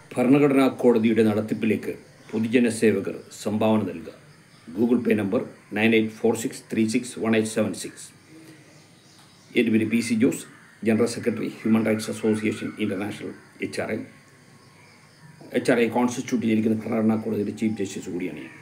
ഭരണഘടനാ കോടതിയുടെ നടത്തിപ്പിലേക്ക് പൊതുജന സേവകർ സംഭാവന നൽകുക Google Pay number nine eight four six three six one eight seven six എൻ്റെ പേര് P C Jose general secretary human rights association international H R I H R I constitute ചെയ്തിരിക്കുന്ന ഭരണഘടനാ കോടതിയുടെ ചീഫ് ജസ്റ്റിസ് കൂടിയാണ് ഞാൻ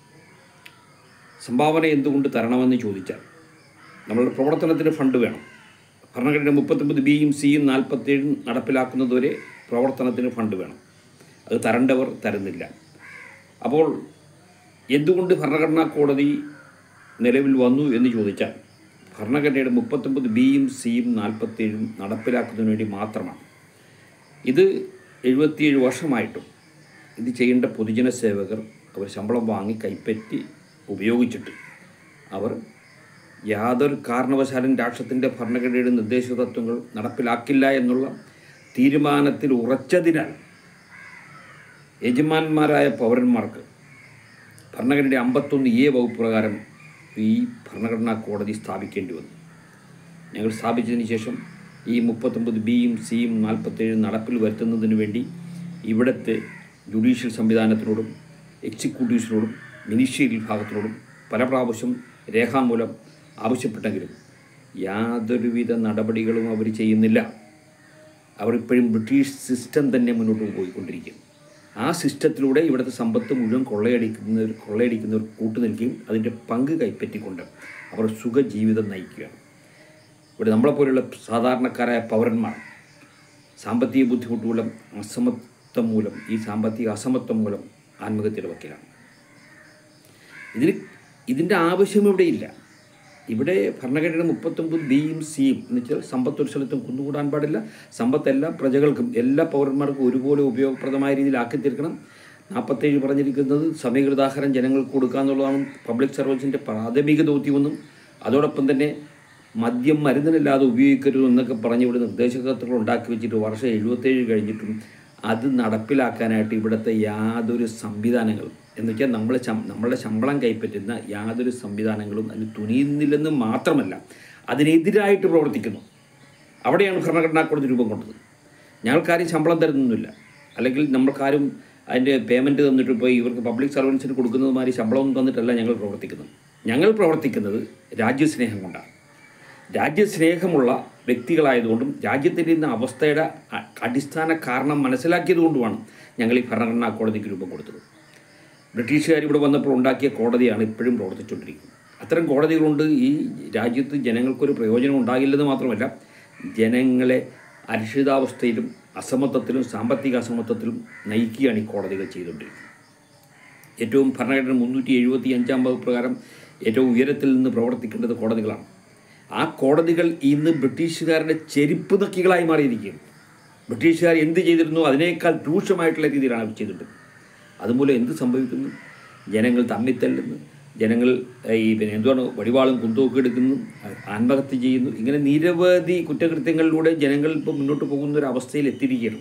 സംഭാവന എന്തുകൊണ്ട് തരണമെന്ന് ചോദിച്ചാൽ നമ്മളുടെ പ്രവർത്തനത്തിന് ഫണ്ട് വേണം ഭരണഘടന മുപ്പത്തൊമ്പത് ബിയും സിയും നാൽപ്പത്തേഴും നടപ്പിലാക്കുന്നതുവരെ പ്രവർത്തനത്തിന് ഫണ്ട് വേണം അത് തരേണ്ടവർ തരുന്നില്ല അപ്പോൾ എന്തുകൊണ്ട് ഭരണഘടനാ കോടതി നിലവിൽ വന്നു എന്ന് ചോദിച്ചാൽ ഭരണഘടനയുടെ മുപ്പത്തൊമ്പത് ബിയും സിയും നാൽപ്പത്തേഴും നടപ്പിലാക്കുന്നതിന് വേണ്ടി മാത്രമാണ് ഇത് എഴുപത്തിയേഴ് വർഷമായിട്ടും ഇത് ചെയ്യേണ്ട പൊതുജന സേവകർ അവർ ശമ്പളം വാങ്ങി കൈപ്പറ്റി ഉപയോഗിച്ചിട്ട് അവർ യാതൊരു കാരണവശാലും രാഷ്ട്രത്തിൻ്റെ ഭരണഘടനയുടെ നിർദ്ദേശ തത്വങ്ങൾ നടപ്പിലാക്കില്ല എന്നുള്ള തീരുമാനത്തിൽ ഉറച്ചതിനാൽ യജമാന്മാരായ പൗരന്മാർക്ക് ഭരണഘടനയുടെ അമ്പത്തൊന്ന് എ വകുപ്പ് പ്രകാരം ഈ ഭരണഘടനാ കോടതി സ്ഥാപിക്കേണ്ടി വന്നു ഞങ്ങൾ സ്ഥാപിച്ചതിന് ശേഷം ഈ മുപ്പത്തൊമ്പത് ബിയും സിയും നാൽപ്പത്തേഴും നടപ്പിൽ വരുത്തുന്നതിന് വേണ്ടി ഇവിടുത്തെ ജുഡീഷ്യൽ സംവിധാനത്തിനോടും എക്സിക്യൂട്ടീവ്സിനോടും മിനിസ്ട്രിയൽ വിഭാഗത്തിനോടും പല പ്രാവശ്യം രേഖാമൂലം ആവശ്യപ്പെട്ടെങ്കിലും യാതൊരുവിധ നടപടികളും അവർ ചെയ്യുന്നില്ല അവർ ഇപ്പോഴും ബ്രിട്ടീഷ് സിസ്റ്റം തന്നെ മുന്നോട്ട് പോയിക്കൊണ്ടിരിക്കുന്നു ആ സിസ്റ്റത്തിലൂടെ ഇവിടുത്തെ സമ്പത്ത് മുഴുവൻ കൊള്ളയടിക്കുന്നവർ കൊള്ളയടിക്കുന്നവർ കൂട്ടുനിൽക്കുകയും അതിൻ്റെ പങ്ക് കൈപ്പറ്റിക്കൊണ്ട് അവർ സുഖജീവിതം നയിക്കുകയാണ് ഇവിടെ നമ്മളെപ്പോലെയുള്ള സാധാരണക്കാരായ പൗരന്മാർ സാമ്പത്തിക ബുദ്ധിമുട്ട് മൂലം അസമത്വം മൂലം ഈ സാമ്പത്തിക അസമത്വം മൂലം ആത്മഹത്യയുടെ വക്കീലാണ് ഇതിന് ഇതിൻ്റെ ആവശ്യം ഇവിടെയില്ല ഇവിടെ ഭരണഘടനയുടെ മുപ്പത്തൊമ്പത് ബിയും സിയും എന്ന് വെച്ചാൽ സമ്പത്ത് ഒരു സ്ഥലത്തും കുന്നുകൂടാൻ പാടില്ല സമ്പത്ത് എല്ലാ പ്രജകൾക്കും എല്ലാ പൗരന്മാർക്കും ഒരുപോലെ ഉപയോഗപ്രദമായ രീതിയിൽ ആക്കി തീർക്കണം നാൽപ്പത്തേഴ് പറഞ്ഞിരിക്കുന്നത് സമീകൃതാഹാരം ജനങ്ങൾക്ക് കൊടുക്കുക എന്നുള്ളതാണ് പബ്ലിക് സർവീസിൻ്റെ പ്രാഥമിക ദൗത്യമെന്നും അതോടൊപ്പം തന്നെ മദ്യം മരുന്നിനില്ലാതെ ഉപയോഗിക്കരുത് എന്നൊക്കെ പറഞ്ഞ് ഇവിടെ നിർദ്ദേശകത്തുകൾ ഉണ്ടാക്കി വെച്ചിട്ട് വർഷം എഴുപത്തേഴ് കഴിഞ്ഞിട്ടും അത് നടപ്പിലാക്കാനായിട്ട് ഇവിടുത്തെ യാതൊരു സംവിധാനങ്ങളും എന്ന് വെച്ചാൽ നമ്മളെ നമ്മളുടെ ശമ്പളം കൈപ്പറ്റുന്ന യാതൊരു സംവിധാനങ്ങളും അതിന് തുനിയുന്നില്ലെന്ന് മാത്രമല്ല അതിനെതിരായിട്ട് പ്രവർത്തിക്കുന്നു അവിടെയാണ് ഭരണഘടനാ കോടതി രൂപം കൊണ്ടത് ഞങ്ങൾക്കാരും ശമ്പളം തരുന്നൊന്നുമില്ല അല്ലെങ്കിൽ നമ്മൾക്കാരും അതിൻ്റെ പേയ്മെൻറ്റ് തന്നിട്ട് ഇപ്പോൾ ഇവർക്ക് പബ്ലിക് സർവൻസിന് കൊടുക്കുന്നതുമാതിരി ശമ്പളമൊന്നും തന്നിട്ടല്ല ഞങ്ങൾ പ്രവർത്തിക്കുന്നത് ഞങ്ങൾ പ്രവർത്തിക്കുന്നത് രാജ്യസ്നേഹം കൊണ്ടാണ് രാജ്യസ്നേഹമുള്ള വ്യക്തികളായതുകൊണ്ടും രാജ്യത്തിൻ്റെ ഇന്ന് അവസ്ഥയുടെ അടിസ്ഥാന കാരണം മനസ്സിലാക്കിയതുകൊണ്ടുമാണ് ഞങ്ങൾ ഈ ഭരണഘടനാ കോടതിക്ക് രൂപം കൊടുത്തത് ബ്രിട്ടീഷുകാർ ഇവിടെ വന്നപ്പോൾ ഉണ്ടാക്കിയ കോടതിയാണ് ഇപ്പോഴും പ്രവർത്തിച്ചുകൊണ്ടിരിക്കുന്നത് അത്തരം കോടതികളുണ്ട് ഈ രാജ്യത്ത് ജനങ്ങൾക്കൊരു പ്രയോജനം ഉണ്ടാകില്ലെന്ന് മാത്രമല്ല ജനങ്ങളെ അരക്ഷിതാവസ്ഥയിലും അസമത്വത്തിലും സാമ്പത്തിക അസമത്വത്തിലും നയിക്കുകയാണ് ഈ കോടതികൾ ചെയ്തുകൊണ്ടിരിക്കുന്നത് ഏറ്റവും ഭരണഘടന മുന്നൂറ്റി എഴുപത്തി അഞ്ചാം വകുപ്പ് പ്രകാരം ഏറ്റവും ഉയരത്തിൽ നിന്ന് പ്രവർത്തിക്കേണ്ടത് കോടതികളാണ് ആ കോടതികൾ ഇന്ന് ബ്രിട്ടീഷുകാരുടെ ചെരുപ്പ് നക്കികളായി മാറിയിരിക്കുകയും ബ്രിട്ടീഷുകാർ എന്ത് ചെയ്തിരുന്നു അതിനേക്കാൾ രൂക്ഷമായിട്ടുള്ള രീതിയിലാണ് അവർ ചെയ്തിട്ടുള്ളത് അതുമൂലം എന്ത് സംഭവിക്കുന്നു ജനങ്ങൾ തമ്മിൽ തല്ലുന്നു ജനങ്ങൾ ഈ പിന്നെ എന്തുവാണ് വടിവാളും കുന്തോക്ക് എടുക്കുന്നു ആത്മഹത്യ ചെയ്യുന്നു ഇങ്ങനെ നിരവധി കുറ്റകൃത്യങ്ങളിലൂടെ ജനങ്ങൾ ഇപ്പോൾ മുന്നോട്ട് പോകുന്ന ഒരു അവസ്ഥയിൽ എത്തിയിരിക്കുകയാണ്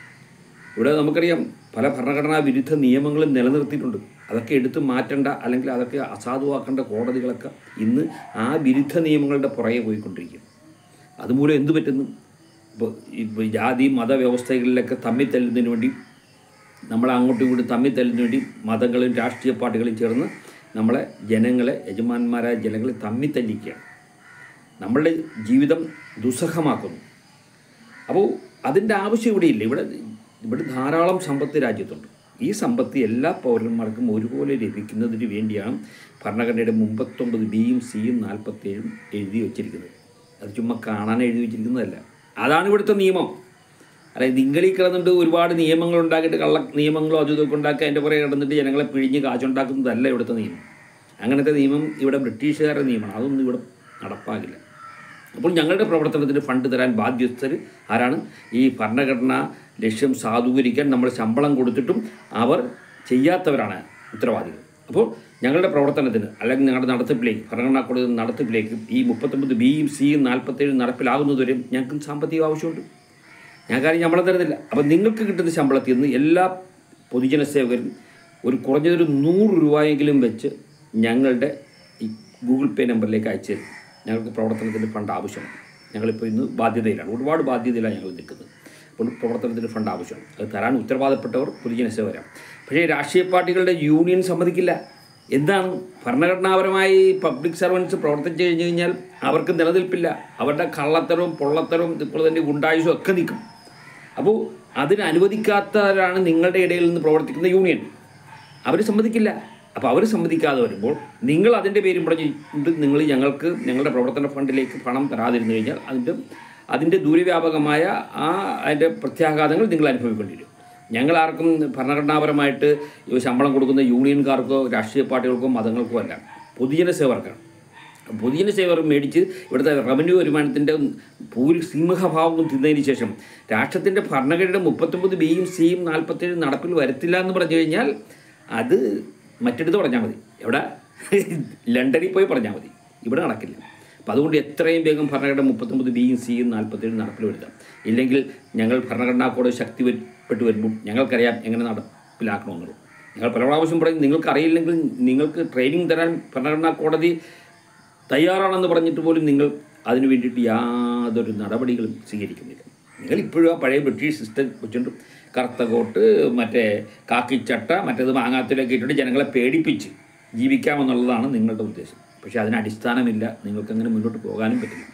ഇവിടെ നമുക്കറിയാം പല ഭരണഘടനാ വിരുദ്ധ നിയമങ്ങളും നിലനിർത്തിയിട്ടുണ്ട് അതൊക്കെ എടുത്തു മാറ്റേണ്ട അല്ലെങ്കിൽ അതൊക്കെ അസാധുവാക്കേണ്ട കോടതികളൊക്കെ ഇന്ന് ആ വിരുദ്ധ നിയമങ്ങളുടെ പുറകെ പോയിക്കൊണ്ടിരിക്കും അതുമൂലം എന്തു പറ്റുന്നു ഇപ്പോൾ ഇപ്പോൾ ജാതി മതവ്യവസ്ഥകളിലൊക്കെ തമ്മിൽ തല്ലുന്നതിന് വേണ്ടി നമ്മളെ അങ്ങോട്ടും ഇങ്ങോട്ടും തമ്മിൽ തല്ലുന്നതിന് വേണ്ടി മതങ്ങളും രാഷ്ട്രീയ പാർട്ടികളും ചേർന്ന് നമ്മളെ ജനങ്ങളെ യജമാന്മാരായ ജനങ്ങളെ തമ്മിൽ തല്ലിക്കുകയാണ് നമ്മളുടെ ജീവിതം ദുസ്സഹമാക്കുന്നു അപ്പോൾ അതിൻ്റെ ആവശ്യം ഇവിടെയില്ല ഇവിടെ ഇവിടെ ധാരാളം സമ്പത്ത് രാജ്യത്തുണ്ട് ഈ സമ്പത്ത് എല്ലാ പൗരന്മാർക്കും ഒരുപോലെ ലഭിക്കുന്നതിന് വേണ്ടിയാണ് ഭരണഘടനയുടെ മുമ്പത്തൊമ്പത് ബിയും സിയും നാൽപ്പത്തേഴും എഴുതി വച്ചിരിക്കുന്നത് അത് ചുമ്മാ കാണാൻ എഴുതി വച്ചിരിക്കുന്നതല്ല അതാണ് ഇവിടുത്തെ നിയമം അതായത് നിങ്ങളീ കിടന്നിട്ട് ഒരുപാട് നിയമങ്ങൾ ഉണ്ടാക്കിയിട്ട് കള്ള നിയമങ്ങളോ അതും ഇതൊക്കെ ഉണ്ടാക്കി അതിൻ്റെ പുറകെ കിടന്നിട്ട് ജനങ്ങളെ പിഴിഞ്ഞ് കാശുണ്ടാക്കുന്നതല്ല ഇവിടുത്തെ നിയമം അങ്ങനത്തെ നിയമം ഇവിടെ ബ്രിട്ടീഷുകാരുടെ നിയമമാണ് അതൊന്നും ഇവിടെ നടപ്പാകില്ല അപ്പോൾ ഞങ്ങളുടെ പ്രവർത്തനത്തിന് ഫണ്ട് തരാൻ ബാധ്യസ്ഥർ ആരാണ് ഈ ഭരണഘടന ലക്ഷ്യം സാധൂകരിക്കാൻ നമ്മൾ ശമ്പളം കൊടുത്തിട്ടും അവർ ചെയ്യാത്തവരാണ് ഉത്തരവാദികൾ അപ്പോൾ ഞങ്ങളുടെ പ്രവർത്തനത്തിന് അല്ലെങ്കിൽ ഞങ്ങളുടെ നടത്തിപ്പിലേക്ക് ഭരണഘടനാ കോടതി നടത്തിപ്പിലേക്ക് ഈ മുപ്പത്തൊമ്പത് ബിയും സിയും നാൽപ്പത്തേഴും നടപ്പിലാകുന്നതുവരെയും ഞങ്ങൾക്ക് സാമ്പത്തിക ആവശ്യമുണ്ട് ഞാൻ കാര്യം ശമ്പളം തരുന്നില്ല അപ്പം നിങ്ങൾക്ക് കിട്ടുന്ന ശമ്പളത്തിൽ നിന്ന് എല്ലാ പൊതുജന സേവകരും ഒരു കുറഞ്ഞതൊരു നൂറ് രൂപയെങ്കിലും വെച്ച് ഞങ്ങളുടെ ഈ ഗൂഗിൾ പേ നമ്പറിലേക്ക് അയച്ചു തരും ഞങ്ങൾക്ക് പ്രവർത്തനത്തിൻ്റെ ഫണ്ട് ആവശ്യമാണ് ഞങ്ങളിപ്പോൾ ഇന്ന് ബാധ്യതയിലാണ് ഒരുപാട് ബാധ്യതയിലാണ് ഞങ്ങൾ നിൽക്കുന്നത് ഇപ്പോൾ പ്രവർത്തനത്തിന് ഫണ്ട് ആവശ്യമാണ് അത് തരാൻ ഉത്തരവാദപ്പെട്ടവർ പൊതുജന സേവകരാണ് പക്ഷേ രാഷ്ട്രീയ പാർട്ടികളുടെ യൂണിയൻ സമ്മതിക്കില്ല എന്താണ് ഭരണഘടനാപരമായി പബ്ലിക് സർവൻസ് പ്രവർത്തിച്ചു കഴിഞ്ഞു കഴിഞ്ഞാൽ അവർക്ക് നിലനിൽപ്പില്ല അവരുടെ കള്ളത്തരവും പൊള്ളത്തരവും ഇപ്പോൾ തന്നെ ഗുണ്ടായുസും ഒക്കെ നിൽക്കും അപ്പോൾ അതിന് അനുവദിക്കാത്തവരാണ് നിങ്ങളുടെ ഇടയിൽ നിന്ന് പ്രവർത്തിക്കുന്ന യൂണിയൻ അവർ സമ്മതിക്കില്ല അപ്പോൾ അവർ സമ്മതിക്കാതെ വരുമ്പോൾ നിങ്ങൾ അതിൻ്റെ പേരും പറഞ്ഞിട്ട് നിങ്ങൾ ഞങ്ങൾക്ക് ഞങ്ങളുടെ പ്രവർത്തന ഫണ്ടിലേക്ക് പണം തരാതിരുന്നു കഴിഞ്ഞാൽ അതിൻ്റെ അതിൻ്റെ ദൂരവ്യാപകമായ ആ അതിൻ്റെ പ്രത്യാഘാതങ്ങൾ നിങ്ങൾ അനുഭവിക്കേണ്ടി വരും ഞങ്ങൾ ആർക്കും ഭരണഘടനാപരമായിട്ട് ഈ ശമ്പളം കൊടുക്കുന്ന യൂണിയൻകാർക്കോ രാഷ്ട്രീയ പാർട്ടികൾക്കോ മതങ്ങൾക്കോ അല്ല പൊതുജന സേവർക്കാണ് പൊതുജന സേവർ മേടിച്ച് ഇവിടുത്തെ റവന്യൂ വരുമാനത്തിൻ്റെ ഭൂരി സിംഹഭാവവും തിന്നതിന് ശേഷം രാഷ്ട്രത്തിൻ്റെ ഭരണഘടനയുടെ മുപ്പത്തൊമ്പത് ബിയും സിയും നാൽപ്പത്തേഴ് നടപ്പിൽ വരുത്തില്ല എന്ന് പറഞ്ഞു കഴിഞ്ഞാൽ അത് മറ്റിടത്ത് പറഞ്ഞാൽ മതി എവിടെ ലണ്ടനിൽ പോയി പറഞ്ഞാൽ മതി ഇവിടെ നടക്കില്ല അപ്പം അതുകൊണ്ട് എത്രയും വേഗം ഭരണഘടന മുപ്പത്തൊമ്പത് ബിയും സിയും നാൽപ്പത്തേഴ് നടപ്പിൽ വരുത്താം ഇല്ലെങ്കിൽ ഞങ്ങൾ ഭരണഘടനാ കോടതി ശക്തിപ്പെട്ടു വരുമ്പോൾ ഞങ്ങൾക്കറിയാം എങ്ങനെ നടപ്പിലാക്കണമെന്നുള്ളൂ ഞങ്ങൾ പല പ്രാവശ്യം പറയും നിങ്ങൾക്ക് അറിയില്ലെങ്കിൽ നിങ്ങൾക്ക് ട്രെയിനിങ് തരാൻ ഭരണഘടനാ കോടതി തയ്യാറാണെന്ന് പറഞ്ഞിട്ട് പോലും നിങ്ങൾ അതിനു വേണ്ടിയിട്ട് യാതൊരു നടപടികളും സ്വീകരിക്കുന്നില്ല നിങ്ങൾ ഇപ്പോഴും ആ പഴയ ബ്രിട്ടീഷ് സിസ്റ്റം വെച്ചുകൊണ്ട് കറുത്ത കോട്ട് മറ്റേ കാക്കിച്ചട്ട മറ്റേത് മാങ്ങാത്തിലൊക്കെ ഇട്ടിട്ട് ജനങ്ങളെ പേടിപ്പിച്ച് ജീവിക്കാമെന്നുള്ളതാണ് നിങ്ങളുടെ ഉദ്ദേശം പക്ഷേ അതിന് അടിസ്ഥാനമില്ല നിങ്ങൾക്കങ്ങനെ മുന്നോട്ട് പോകാനും പറ്റില്ല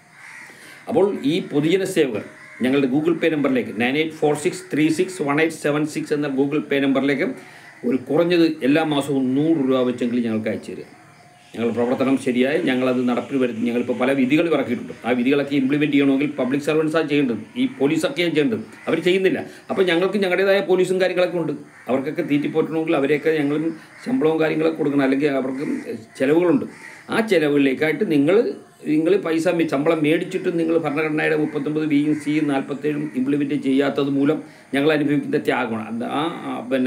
അപ്പോൾ ഈ പൊതുജന സേവകർ ഞങ്ങളുടെ ഗൂഗിൾ പേ നമ്പറിലേക്ക് nine eight four six three six one eight seven six എന്ന ഗൂഗിൾ പേ നമ്പറിലേക്ക് ഒരു കുറഞ്ഞത് എല്ലാ മാസവും നൂറ് രൂപ വെച്ചെങ്കിലും ഞങ്ങൾക്ക് അയച്ചു തരിക ഞങ്ങൾ പ്രവർത്തനം ശരിയായി ഞങ്ങളത് നടപ്പിൽ വരുത്തി ഞങ്ങളിപ്പോൾ പല വിധികൾ ഇറക്കിയിട്ടുണ്ട് ആ വിധികളൊക്കെ ഇംപ്ലിമെൻറ്റ് ചെയ്യണമെങ്കിൽ പബ്ലിക് സർവൻസാണ് ചെയ്യേണ്ടത് ഈ പോലീസൊക്കെയാണ് ചെയ്യേണ്ടത് അവർ ചെയ്യുന്നില്ല അപ്പോൾ ഞങ്ങൾക്ക് ഞങ്ങളുടേതായ പോലീസും കാര്യങ്ങളൊക്കെ ഉണ്ട് അവർക്കൊക്കെ തീറ്റിപ്പോറ്റണമെങ്കിൽ അവരെയൊക്കെ ഞങ്ങളും ശമ്പളവും കാര്യങ്ങളൊക്കെ കൊടുക്കണം അല്ലെങ്കിൽ അവർക്ക് ചിലവുകളുണ്ട് ആ ചിലവുകളിലേക്കായിട്ട് നിങ്ങൾ നിങ്ങൾ പൈസ മേ- ശമ്പളം മേടിച്ചിട്ട് നിങ്ങൾ ഭരണഘടനയുടെ മുപ്പത്തൊമ്പത് ബിയും സിയും നാൽപ്പത്തേഴും ഇംപ്ലിമെൻറ്റ് ചെയ്യാത്തത് മൂലം ഞങ്ങൾ അനുഭവിക്കുന്ന ത്യാഗമാണ് അത് ആ ആ, പിന്നെ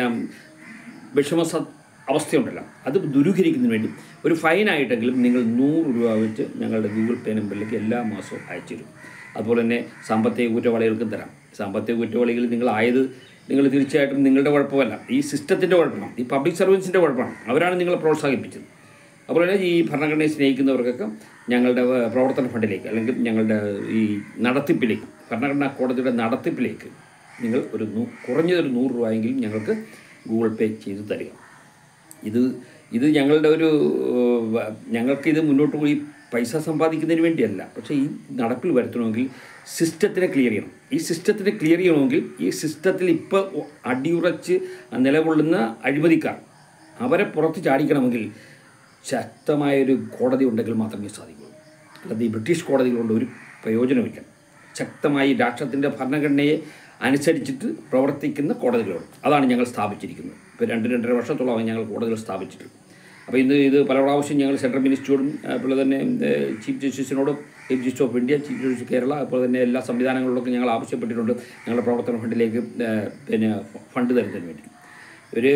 വിഷമ സ- അവസ്ഥയുണ്ടല്ലോ അത് ദുരൂഹരിക്കുന്നതിന് വേണ്ടി ഒരു ഫൈനായിട്ടെങ്കിലും നിങ്ങൾ നൂറ് രൂപ വെച്ച് ഞങ്ങളുടെ ഗൂഗിൾ പേ നമ്പറിലേക്ക് എല്ലാ മാസവും അയച്ചു തരും അതുപോലെ തന്നെ സാമ്പത്തിക കുറ്റവാളികൾക്കും തരാം സാമ്പത്തിക കുറ്റവാളികൾ നിങ്ങളായത് നിങ്ങൾ തീർച്ചയായിട്ടും നിങ്ങളുടെ കുഴപ്പമല്ല ഈ സിസ്റ്റത്തിൻ്റെ കുഴപ്പമാണ് ഈ പബ്ലിക് സർവീസിൻ്റെ കുഴപ്പമാണ് അവരാണ് നിങ്ങളെ പ്രോത്സാഹിപ്പിച്ചത് അതുപോലെ തന്നെ ഈ ഭരണഘടനയെ സ്നേഹിക്കുന്നവർക്കൊക്കെ ഞങ്ങളുടെ ഏഹ്, പ്രവർത്തന ഫണ്ടിലേക്ക് അല്ലെങ്കിൽ ഞങ്ങളുടെ ഈ നടത്തിപ്പിലേക്ക് ഭരണഘടനാ കോടതിയുടെ നടത്തിപ്പിലേക്ക് നിങ്ങൾ ഒരു നൂ- കുറഞ്ഞതൊരു നൂറ് രൂപയെങ്കിലും ഞങ്ങൾക്ക് ഗൂഗിൾ പേ ചെയ്ത് തരിക ഇത് ഇത് ഞങ്ങളുടെ ഒരു ഏഹ്, വ- ഞങ്ങൾക്കിത് മുന്നോട്ട് പോയി പൈസ സമ്പാദിക്കുന്നതിന് വേണ്ടിയല്ല പക്ഷേ ഈ നടപ്പിൽ വരുത്തണമെങ്കിൽ സിസ്റ്റത്തിനെ ക്ലിയർ ചെയ്യണം ഈ സിസ്റ്റത്തിനെ ക്ലിയർ ചെയ്യണമെങ്കിൽ ഈ സിസ്റ്റത്തിൽ ഇപ്പോൾ അടിയുറച്ച് നിലകൊള്ളുന്ന അഴിമതിക്കാർ അവരെ പുറത്ത് ചാടിക്കണമെങ്കിൽ ശക്തമായൊരു കോടതി ഉണ്ടെങ്കിൽ മാത്രമേ സാധിക്കുള്ളൂ അല്ലാതെ ഈ ബ്രിട്ടീഷ് കോടതികളുണ്ട് ഒരു പ്രയോജനമില്ല ശക്തമായി രാഷ്ട്രത്തിൻ്റെ ഭരണഘടനയെ അനുസരിച്ചിട്ട് പ്രവർത്തിക്കുന്ന കോടതികളുണ്ട് അതാണ് ഞങ്ങൾ സ്ഥാപിച്ചിരിക്കുന്നത് ഇപ്പോൾ രണ്ട് രണ്ടര വർഷത്തോളമായി ഞങ്ങൾ കോടതികൾ സ്ഥാപിച്ചിട്ട് അപ്പോൾ ഇന്ന് ഇത് പല പ്രാവശ്യം ഞങ്ങൾ സെൻട്രൽ മിനിസ്റ്ററോടും അതുപോലെ തന്നെ ഏഹ്, ചീഫ് ജസ്റ്റിസിനോടും chief justice of India chief justice Kerala അതുപോലെ തന്നെ എല്ലാ സംവിധാനങ്ങളിലൊക്കെ ഞങ്ങൾ ആവശ്യപ്പെട്ടിട്ടുണ്ട് ഞങ്ങളുടെ പ്രവർത്തന ഫണ്ടിലേക്ക് ഏഹ്, പിന്നെ ഫണ്ട് തരുന്നതിന് വേണ്ടി ഒരു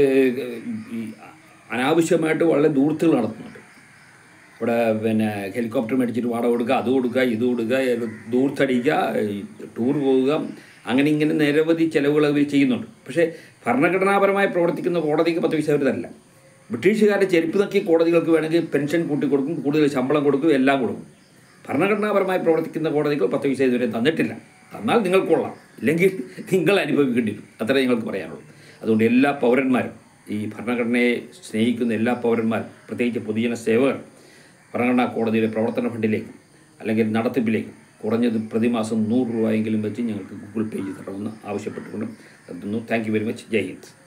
ഈ അനാവശ്യമായിട്ട് വളരെ ദൂരത്തുകൾ നടത്തുന്നുണ്ട് ഇവിടെ പിന്നെ ഹെലികോപ്റ്റർ മേടിച്ചിട്ട് വാടക കൊടുക്കുക അത് കൊടുക്കുക ഇത് കൊടുക്കുക ദൂർത്തടിക്കുക ഈ ടൂർ പോവുക അങ്ങനെ ഇങ്ങനെ നിരവധി ചിലവുകൾ അവർ ചെയ്യുന്നുണ്ട് പക്ഷേ ഭരണഘടനാപരമായി പ്രവർത്തിക്കുന്ന കോടതിക്ക് പത്ത് പൈസ അവർ തരില്ല ബ്രിട്ടീഷുകാരുടെ ചെരുപ്പ് നക്കി കോടതികൾക്ക് വേണമെങ്കിൽ പെൻഷൻ കൂട്ടി കൊടുക്കും കൂടുതൽ ശമ്പളം കൊടുക്കും എല്ലാം കൊടുക്കും ഭരണഘടനാപരമായി പ്രവർത്തിക്കുന്ന കോടതികൾ പത്ത് പൈസ ഇതുവരെ തന്നിട്ടില്ല തന്നാൽ നിങ്ങൾ കൊള്ളാം ഇല്ലെങ്കിൽ നിങ്ങൾ അനുഭവിക്കേണ്ടി വരും അത്രേ നിങ്ങൾക്ക് പറയാനുള്ളൂ അതുകൊണ്ട് എല്ലാ പൗരന്മാരും ഈ ഭരണഘടനയെ സ്നേഹിക്കുന്ന എല്ലാ പൗരന്മാരും പ്രത്യേകിച്ച് പൊതുജന സേവകർ ഭരണഘടനാ കോടതിയുടെ പ്രവർത്തന ഫണ്ടിലേക്ക് അല്ലെങ്കിൽ നടത്തിപ്പിലേക്ക് കുറഞ്ഞത് പ്രതിമാസം നൂറ് രൂപയെങ്കിലും വെച്ച് ഞങ്ങൾക്ക് ഗൂഗിൾ പേ ചെയ്ത് തരണമെന്ന് ആവശ്യപ്പെട്ടുകൊണ്ട് നിർത്തുന്നു thank you very much Jai Hind